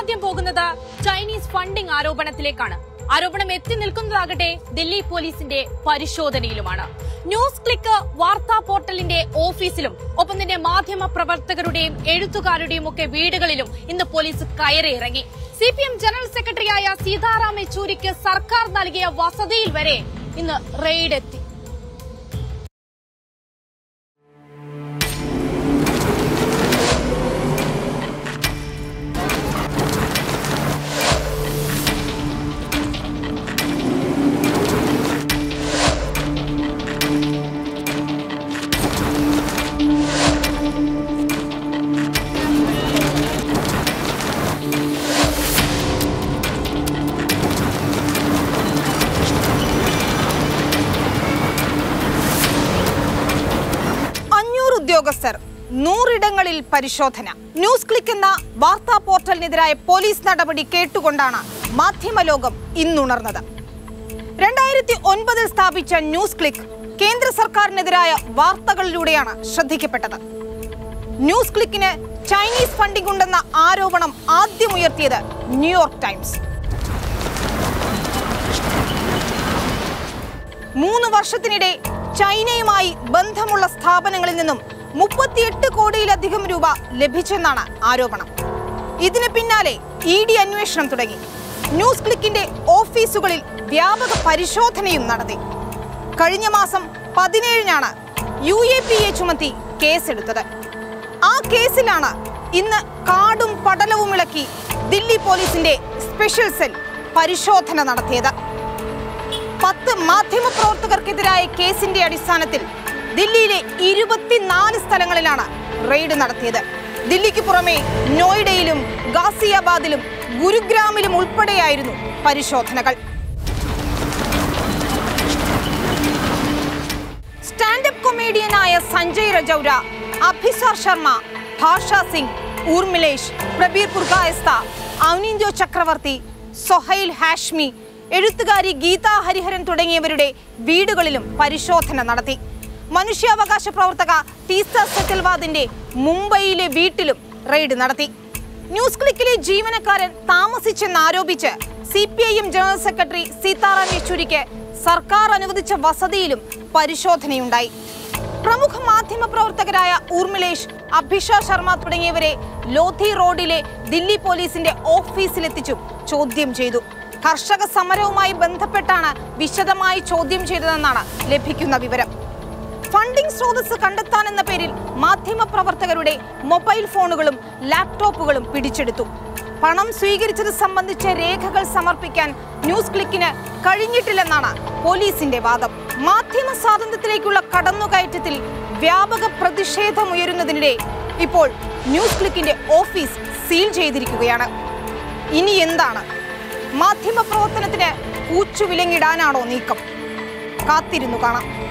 ചോദ്യം പോകുന്നത് Chinese funding ആരോപണത്തിലേക്കാണ് ആരോപണം എത്തി നിൽക്കുന്നതാകട്ടെ ദില്ലി പോലീസിന്റെ പരിശോധനയിലുമാണ് ന്യൂസ് ക്ലിക്ക് വാർത്താ പോർട്ടലിന്റെ ഓഫീസിലും ഒപ്പം തന്നെ മാധ്യമ പ്രവർത്തകരുടെയും എഴുത്തുകാരുടെയും ഒക്കെ വീടുകളിലും ഇന്ന് പോലീസ് കയറിയിറങ്ങി സി പി എം ജനറൽ സെക്രട്ടറിയായ സീതാറാം യെച്ചൂരിക്ക് സർക്കാർ നൽകിയ വസതിയിൽ വരെ ഇന്ന് റെയ്ഡ് എത്തി അഞ്ഞൂറ് ഉദ്യോഗസ്ഥർ നൂറിടങ്ങളിൽ പരിശോധന ന്യൂസ് ക്ലിക്ക് എന്ന വാർത്താ പോർട്ടലിനെതിരായ പോലീസ് നടപടി കേട്ടുകൊണ്ടാണ് മാധ്യമലോകം ഇന്നുണർന്നത് രണ്ടായിരത്തി ഒൻപതിൽ സ്ഥാപിച്ച ന്യൂസ് ക്ലിക്ക് കേന്ദ്ര സർക്കാരിനെതിരായ വാർത്തകളിലൂടെയാണ് ശ്രദ്ധിക്കപ്പെട്ടത് ന്യൂസ് ക്ലിക്കിന് ചൈനീസ് ഫണ്ടിംഗ് ഉണ്ടെന്ന ആരോപണം ആദ്യം ഉയർത്തിയത് ന്യൂയോർക്ക് ടൈംസ് മൂന്ന് വർഷത്തിനിടെ ചൈനയുമായി ബന്ധമുള്ള സ്ഥാപനങ്ങളിൽ നിന്നും മുപ്പത്തിയെട്ട് കോടിയിലധികം രൂപ ലഭിച്ചെന്നാണ് ആരോപണം ഇതിന് പിന്നാലെ ഇ ഡി അന്വേഷണം തുടങ്ങി ന്യൂസ് ക്ലിക്കിന്റെ ഓഫീസുകളിൽ വ്യാപക പരിശോധനയും നടത്തി കഴിഞ്ഞ മാസം പതിനേഴിനാണ് യു എ പി എ ചുമത്തി കേസെടുത്തത് ആ കേസിലാണ് ഇന്ന് കാടും പടലവും ഇളക്കി ദില്ലി പോലീസിന്റെ സ്പെഷ്യൽ സെൽ പരിശോധന നടത്തിയത് പത്ത് മാധ്യമപ്രവർത്തകർക്കെതിരായ കേസിന്റെ അടിസ്ഥാനത്തിൽ ദില്ലിയിലെ ഇരുപത്തിനാല് സ്ഥലങ്ങളിലാണ് റെയ്ഡ് നടത്തിയത് ദില്ലിക്ക് പുറമെ നോയിഡയിലും ഗാസിയാബാദിലും ഗുരുഗ്രാമിലും ഉൾപ്പെടെയായിരുന്നു പരിശോധനകൾ സ്റ്റാൻഡപ്പ് കൊമേഡിയനായ സഞ്ജയ് രജൌര അഭിസാർ ശർമ്മ ഭാഷ സിംഗ് ഊർമിലേഷ് പ്രബീർ പുർഗായസ്ത ഔനിന്ദോ ചക്രവർത്തി സൊഹൈൽ ഹാഷ്മി എഴുത്തുകാരി ഗീതാ ഹരിഹരൻ തുടങ്ങിയവരുടെ വീടുകളിലും പരിശോധന നടത്തി മനുഷ്യാവകാശ പ്രവർത്തക ടീസ സെറ്റൽവാദിന്റെ മുംബൈയിലെ വീട്ടിലും റെയ്ഡ് നടത്തി ന്യൂസ് ക്ലിക്കിലെ ജീവനക്കാരൻ താമസിച്ചെന്നാരോപിച്ച് C P I M general secretary Sitaram യെച്ചൂരിക്ക് സർക്കാർ അനുവദിച്ച വസതിയിലും പരിശോധനയുണ്ടായി പ്രമുഖ മാധ്യമ പ്രവർത്തകരായ ഊർമിളേഷ് അഭിഷ ശർമ്മ തുടങ്ങിയവരെ ലോധി റോഡിലെ ദില്ലി പോലീസിന്റെ ഓഫീസിലെത്തിച്ചും ചോദ്യം ചെയ്തു കർഷക സമരവുമായി ബന്ധപ്പെട്ടാണ് വിശദമായി ചോദ്യം ചെയ്തതെന്നാണ് ലഭിക്കുന്ന വിവരം ഫണ്ടിംഗ് സ്രോതസ് കണ്ടെത്താനെന്ന പേരിൽ മാധ്യമ പ്രവർത്തകരുടെ മൊബൈൽ ഫോണുകളും ലാപ്ടോപ്പുകളും പിടിച്ചെടുത്തു പണം സ്വീകരിച്ചത് സംബന്ധിച്ച രേഖകൾ സമർപ്പിക്കാൻ ന്യൂസ് ക്ലിക്കിന് കഴിഞ്ഞിട്ടില്ലെന്നാണ് പോലീസിന്റെ വാദം മാധ്യമ സ്വാതന്ത്ര്യത്തിലേക്കുള്ള കടന്നുകയറ്റത്തിൽ വ്യാപക പ്രതിഷേധമുയരുന്നതിനിടെ ഇപ്പോൾ ന്യൂസ് ക്ലിക്കിന്റെ ഓഫീസ് സീൽ ചെയ്തിരിക്കുകയാണ് ഇനി എന്താണ് മാധ്യമ പ്രവർത്തനത്തിന് ഊച്ചുവിലങ്ങിടാനാണോ നീക്കം കാത്തിരുന്നു കാണാം